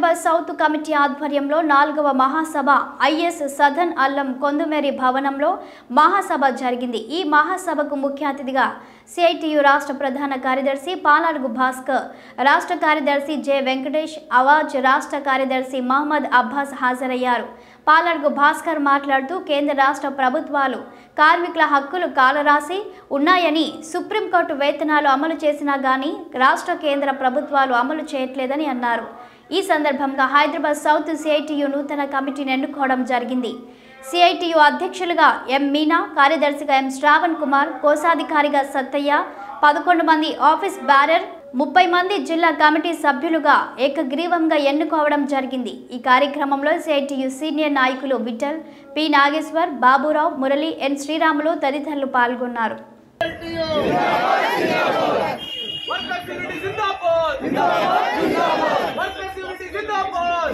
Hyderabad south committee ఆధ్వర్యంలో నాలుగవ మహాసభ is Sadan అల్లం కొందుమేరి భవనంలో మహాసభ జరిగింది ఈ మహాసభకు ముఖ్య అతిథిగా సిఐటియు రాష్ట్ర ప్రధాన కార్యదర్శి పాలాడుగు భాస్కర్ రాష్ట్ర కార్యదర్శి జె వెంకటేష్ అవాజ్ రాష్ట్ర కార్యదర్శి మహమ్మద్ అబ్బాస్ హాజరయ్యారు పాలడుగు భాస్కర్ మాట్లాడుతూ కేంద్ర రాష్ట్ర ప్రభుత్వాలు కార్మికుల హక్కులు కాలరాసి ఉన్నాయని సుప్రీంకోర్టు వేతనాలు అమలు చేసినా గానీ రాష్ట్ర కేంద్ర ప్రభుత్వాలు అమలు చేయట్లేదని అన్నారు ఈ సందర్భంగా హైదరాబాద్ సౌత్ సిఐటియు నూతన కమిటీని ఎన్నుకోవడం జరిగింది సిఐటియు అధ్యక్షులుగా ఎం మీనా కార్యదర్శిగా ఎం శ్రావణ్ కుమార్ కోశాధికారిగా సత్తయ్య పదకొండు మంది ఆఫీస్ బ్యారర్ ముప్పై మంది జిల్లా కమిటీ సభ్యులుగా ఏకగ్రీవంగా ఎన్నుకోవడం జరిగింది ఈ కార్యక్రమంలో సిఐటియు సీనియర్ నాయకులు విఠల్ పి నాగేశ్వర్ బాబురావు మురళి ఎన్ శ్రీరాములు తదితరులు పాల్గొన్నారు వర్కర్స్ యూనిటీ జిందాబాద్ వర్కర్స్ యూనిటీ జిందాబాద్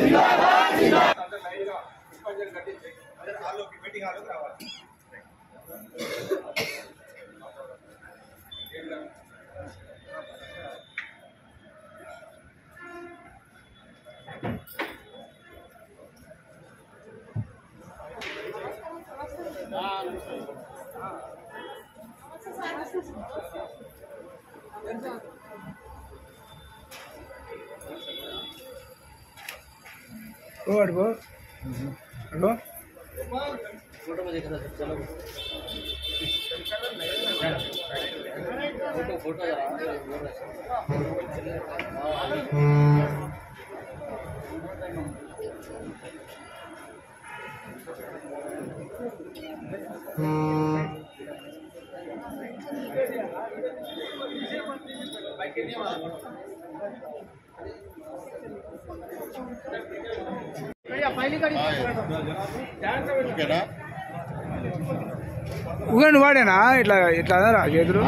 ओ अड़बो अड़बो ఓకేనా ఉగండి వాడేనా ఇట్లా ఇట్లా అదరా చేతులు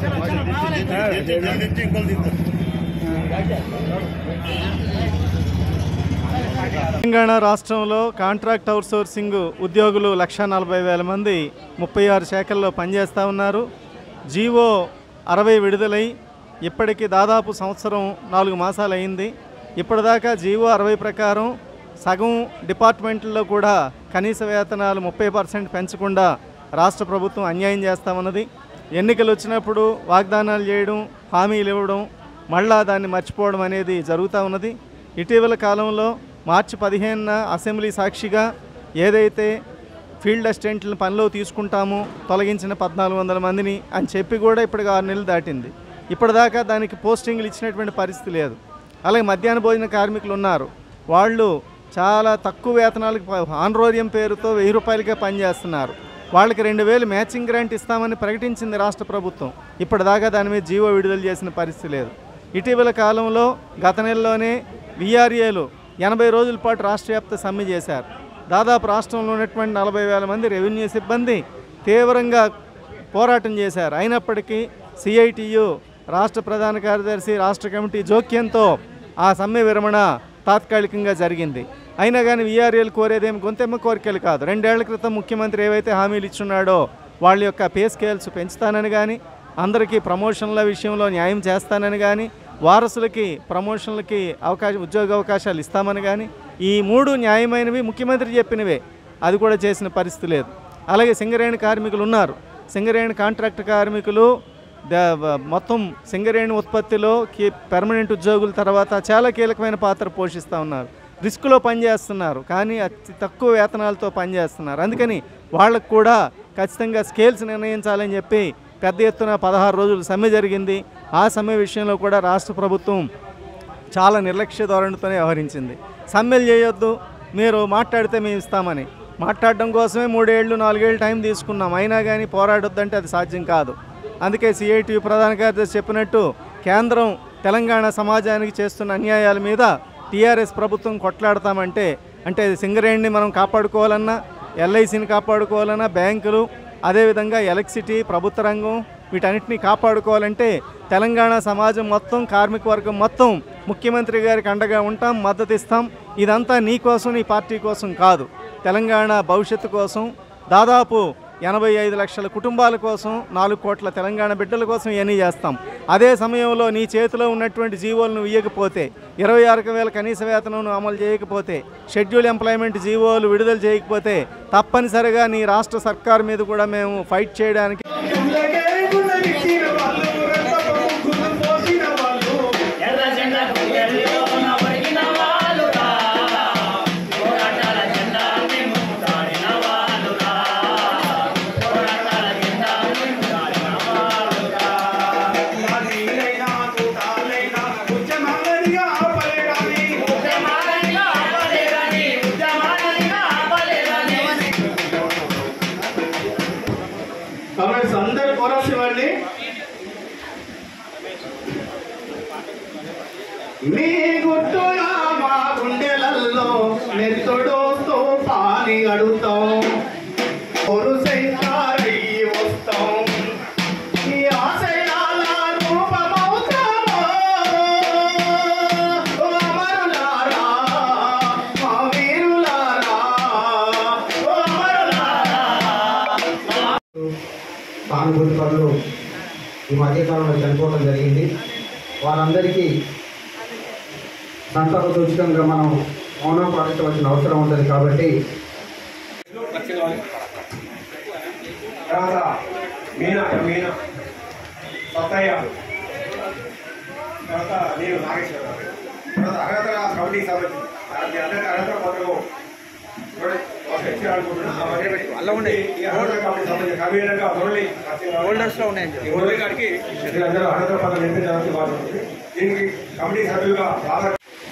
తెలంగాణ రాష్ట్రంలో కాంట్రాక్ట్ అవుట్సోర్సింగ్ ఉద్యోగులు లక్ష నలభై వేల మంది ముప్పై ఆరు శాఖల్లో పనిచేస్తూ ఉన్నారు జీవో అరవై విడుదలై ఇప్పటికి దాదాపు సంవత్సరం నాలుగు మాసాలు అయింది ఇప్పటిదాకా జీవో అరవై ప్రకారం సగం డిపార్ట్మెంట్లో కూడా కనీస వేతనాలు ముప్పై పర్సెంట్ పెంచకుండా రాష్ట్ర ప్రభుత్వం అన్యాయం చేస్తా ఉన్నది ఎన్నికలు వచ్చినప్పుడు వాగ్దానాలు చేయడం హామీలు ఇవ్వడం మళ్ళా దాన్ని మర్చిపోవడం అనేది జరుగుతూ ఉన్నది ఇటీవల కాలంలో మార్చి పదిహేనున అసెంబ్లీ సాక్షిగా ఏదైతే ఫీల్డ్ అసిస్టెంట్లను పనిలో తీసుకుంటాము తొలగించిన పద్నాలుగు వందల మందిని అని చెప్పి కూడా ఇప్పటికి ఆరు నెలలు దాటింది ఇప్పటిదాకా దానికి పోస్టింగ్లు ఇచ్చినటువంటి పరిస్థితి లేదు అలాగే మధ్యాహ్న భోజన కార్మికులు ఉన్నారు వాళ్ళు చాలా తక్కువ వేతనాలకు ప- ఆన్రోర్యం పేరుతో వెయ్యి రూపాయలకే పనిచేస్తున్నారు వాళ్ళకి రెండు వేలు మ్యాచింగ్ గ్రాంట్ ఇస్తామని ప్రకటించింది రాష్ట్ర ప్రభుత్వం ఇప్పటిదాకా దాని మీద జీవో విడుదల చేసిన పరిస్థితి లేదు ఇటీవల కాలంలో గత నెలలోనే విఆర్ఏలు ఎనభై రోజుల పాటు రాష్ట్ర వ్యాప్త సమ్మె చేశారు దాదాపు రాష్ట్రంలో ఉన్నటువంటి నలభై వేల మంది రెవెన్యూ సిబ్బంది తీవ్రంగా పోరాటం చేశారు అయినప్పటికీ సిఐటియు రాష్ట్ర ప్రధాన కార్యదర్శి రాష్ట్ర కమిటీ జోక్యంతో ఆ సమ్మె విరమణ తాత్కాలికంగా జరిగింది అయినా కానీ వీఆర్ఏలు కోరేదేమి గొంతెమ్మ కోరికలు కాదు రెండేళ్ల క్రితం ముఖ్యమంత్రి ఏవైతే హామీలు ఇచ్చున్నాడో వాళ్ళ యొక్క పే స్కేల్స్ పెంచుతానని కానీ అందరికీ ప్రమోషన్ల విషయంలో న్యాయం చేస్తానని కానీ వారసులకి ప్రమోషన్లకి అవకాశం ఉద్యోగ అవకాశాలు ఇస్తామని కానీ ఈ మూడు న్యాయమైనవి ముఖ్యమంత్రి చెప్పినవే అది కూడా చేసిన పరిస్థితి లేదు అలాగే సింగరేణి కార్మికులు ఉన్నారు సింగరేణి కాంట్రాక్ట్ కార్మికులు ద- వ- మొత్తం సింగరేణి ఉత్పత్తిలో కీ పెర్మనెంట్ ఉద్యోగుల తర్వాత చాలా కీలకమైన పాత్ర పోషిస్తూ ఉన్నారు రిస్క్లో పనిచేస్తున్నారు కానీ అతి తక్కువ వేతనాలతో పనిచేస్తున్నారు అందుకని వాళ్ళకు కూడా ఖచ్చితంగా స్కేల్స్ నిర్ణయించాలని చెప్పి పెద్ద ఎత్తున పదహారు రోజులు సమ్మె జరిగింది ఆ సమ్మె విషయంలో కూడా రాష్ట్ర ప్రభుత్వం చాలా నిర్లక్ష్య ధోరణితోనే వ్యవహరించింది సమ్మెలు చేయొద్దు మీరు మాట్లాడితే మేము ఇస్తామని మాట్లాడడం కోసమే మూడేళ్ళు నాలుగేళ్ళు టైం తీసుకున్నాం అయినా కానీ పోరాడొద్దంటే అది సాధ్యం కాదు అందుకే సిఐటి ప్రధాన కార్యదర్శి చెప్పినట్టు కేంద్రం తెలంగాణ సమాజానికి చేస్తున్న అన్యాయాల మీద టీఆర్ఎస్ ప్రభుత్వం కొట్లాడతామంటే అంటే సింగరేణిని మనం కాపాడుకోవాలన్నా ఎల్ఐసిని కాపాడుకోవాలన్నా బ్యాంకులు అదేవిధంగా ఎలక్ట్రిసిటీ ప్రభుత్వ రంగం వీటన్నిటిని కాపాడుకోవాలంటే తెలంగాణ సమాజం మొత్తం కార్మిక వర్గం మొత్తం ముఖ్యమంత్రి గారికి అండగా ఉంటాం మద్దతు ఇస్తాం ఇదంతా నీ కోసం నీ పార్టీ కోసం కాదు తెలంగాణ భవిష్యత్తు కోసం దాదాపు ఎనభై ఐదు లక్షల కుటుంబాల కోసం నాలుగు కోట్ల తెలంగాణ బిడ్డల కోసం ఇవన్నీ చేస్తాం అదే సమయంలో నీ చేతిలో ఉన్నటువంటి జీవోలను ఇవ్వకపోతే ఇరవై ఆరు వేల కనీస వేతనం అమలు చేయకపోతే షెడ్యూల్ ఎంప్లాయ్మెంట్ జీవోలు విడుదల చేయకపోతే తప్పనిసరిగా నీ రాష్ట్ర సర్కార్ మీద కూడా మేము ఫైట్ చేయడానికి కామెంట్స్ అందరు కోరస్ ఇవ్వండి మీ గుట్టుగా మా గుండెలల్లో నెత్తుడు పాని అడుగుతాం ఒరు శంకారయ్యి వస్తాం ఈ ఆశయాల రూపమవుతామో ఓ అమరులారా మా వీరులారా ఓ అమరులారా సానుభూతి పనులు ఈ మధ్యకాలంలో చనిపోవడం జరిగింది వారందరికీ సంతాప సూచకంగా మనం మౌనం పాటించవలసిన అవసరం ఉంటుంది కాబట్టి తర్వాత మీనా మీనా సత్తయ్య తర్వాత నేను నాగేశ్వర తర్వాత అర్హత కమిటీ సభ్యులు దానికి అందరికీ అర్హత పత్రము అలా ఉండే అర్హత కమిటీ సభ్యులు కవిగా మురళి హోల్డర్స్ లో ఉన్నాయి మురళి గారికి అందరూ అర్హత పత్రం ఎంత జరుగుతుంది బాగుంటుంది దీనికి కమిటీ సభ్యులుగా బాగా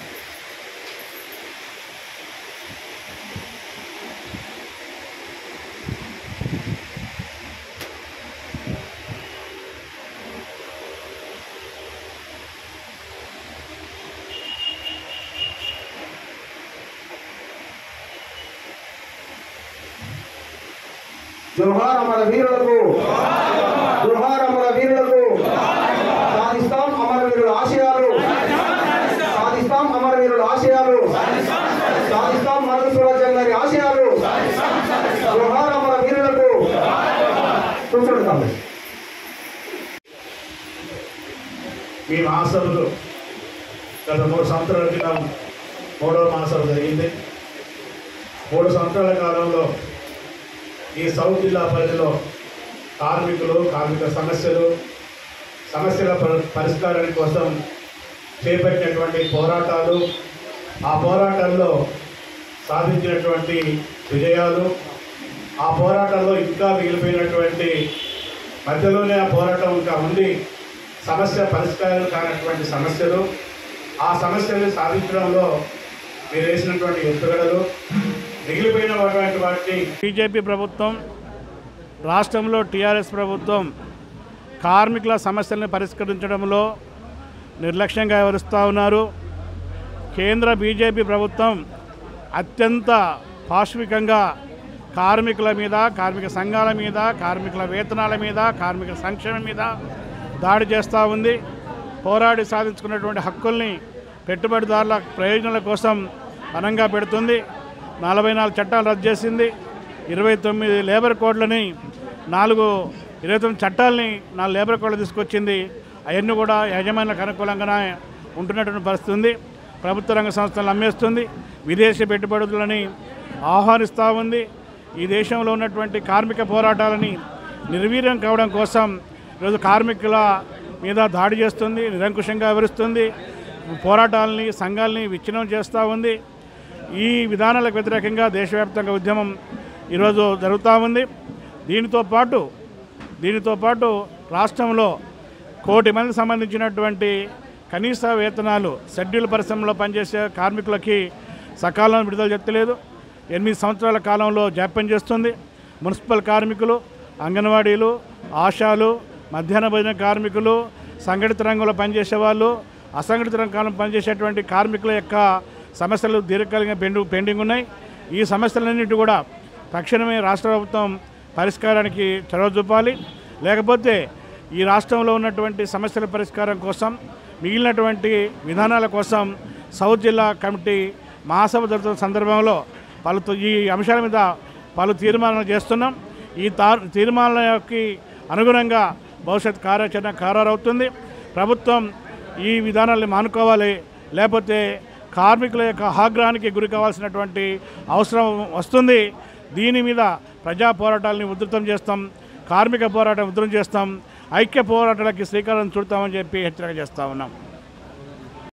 జోహార్ అమర వీరులకు జోహార్ అమర వీరులకు సాధిస్తాం అమరవీరుల ఆశయాలు సాధిస్తాం అమరవీరుల ఆశయాలు సాధిస్తాం మరుగు సురాజ్యం గారి ఆశయాలు జోహార్ అమర వీరులకు కూర్చోండి తమ్ముడు. మీ మహాసభలు గత మూడు సంవత్సరాల క్రితం మూడవ మహాసభ జరిగింది మూడు సంవత్సరాల కాలంలో ఈ సౌత్ జిల్లా పరిధిలో కార్మికులు కార్మిక సమస్యలు సమస్యల పరి- పరిష్కారాని కోసం చేపట్టినటువంటి పోరాటాలు ఆ పోరాటాల్లో సాధించినటువంటి విజయాలు ఆ పోరాటంలో ఇంకా మిగిలిపోయినటువంటి మధ్యలోనే ఆ పోరాటం ఇంకా ఉంది సమస్య పరిష్కారం కానటువంటి సమస్యలు ఆ సమస్యలు సాధించడంలో మీరు వేసినటువంటి ఎత్తుగడలు మిగిలిపోయినటువంటి వాటిని బీజేపీ ప్రభుత్వం రాష్ట్రంలో టీఆర్ఎస్ ప్రభుత్వం కార్మికుల సమస్యలను పరిష్కరించడంలో నిర్లక్ష్యంగా వ్యవహరిస్తూ ఉన్నారు కేంద్ర బీజేపీ ప్రభుత్వం అత్యంత పాశ్వికంగా కార్మికుల మీద కార్మిక సంఘాల మీద కార్మికుల వేతనాల మీద కార్మిక సంక్షేమం మీద దాడి చేస్తూ ఉంది పోరాడి సాధించుకున్నటువంటి హక్కుల్ని పెట్టుబడిదారుల ప్రయోజనాల కోసం పనంగా పెడుతుంది నలభై నాలుగు చట్టాలు రద్దు చేసింది ఇరవై తొమ్మిది లేబర్ కోడ్లని నాలుగు ఇరవై తొమ్మిది చట్టాలని నాలుగు లేబర్ కోడ్లు తీసుకొచ్చింది అవన్నీ కూడా యజమానులకు అనుకూలంగానే ఉంటున్నటువంటి పరిస్థితి ఉంది ప్రభుత్వ రంగ సంస్థలను అమ్మేస్తుంది విదేశీ పెట్టుబడులని ఆహ్వానిస్తూ ఉంది ఈ దేశంలో ఉన్నటువంటి కార్మిక పోరాటాలని నిర్వీర్యం కావడం కోసం ఈరోజు కార్మికుల మీద దాడి చేస్తుంది నిరంకుశంగా వివరిస్తుంది పోరాటాలని సంఘాలని విచ్ఛిన్నం చేస్తూ ఉంది ఈ విధానాలకు వ్యతిరేకంగా దేశవ్యాప్తంగా ఉద్యమం ఈరోజు జరుగుతూ ఉంది దీనితో పాటు దీనితో పాటు రాష్ట్రంలో కోటి మందికి సంబంధించినటువంటి కనీస వేతనాలు షెడ్యూల్ పరిశ్రమలో పనిచేసే కార్మికులకి సకాలంలో విడుదల చెప్తలేదు ఎనిమిది సంవత్సరాల కాలంలో జాప్యం చేస్తుంది మున్సిపల్ కార్మికులు అంగన్వాడీలు ఆశాలు మధ్యాహ్న భోజన కార్మికులు సంఘటిత రంగంలో పనిచేసే వాళ్ళు అసంఘటిత రంగంలో పనిచేసేటువంటి కార్మికుల యొక్క సమస్యలు దీర్ఘకాలికంగా పెండు పెండింగ్ ఉన్నాయి ఈ సమస్యలన్నింటి కూడా తక్షణమే రాష్ట్ర ప్రభుత్వం పరిష్కారానికి చొరవ చూపాలి లేకపోతే ఈ రాష్ట్రంలో ఉన్నటువంటి సమస్యల పరిష్కారం కోసం మిగిలినటువంటి విధానాల కోసం సౌత్ జిల్లా కమిటీ మహాసభ జరుగుతున్న సందర్భంలో పలు ఈ అంశాల మీద పలు తీర్మానాలు చేస్తున్నాం ఈ తా- తీర్మానాలకి అనుగుణంగా భవిష్యత్ కార్యాచరణ ఖరారవుతుంది ప్రభుత్వం ఈ విధానాల్ని మానుకోవాలి లేకపోతే కార్మికుల యొక్క ఆగ్రహానికి గురి కావాల్సినటువంటి అవసరం వస్తుంది దీని మీద ప్రజా పోరాటాలని ఉధృతం చేస్తాం కార్మిక పోరాటం ఉధృతం చేస్తాం ఐక్య పోరాటాలకి శ్రీకారం చుడతామని చెప్పి హెచ్చరిక చేస్తా ఉన్నాం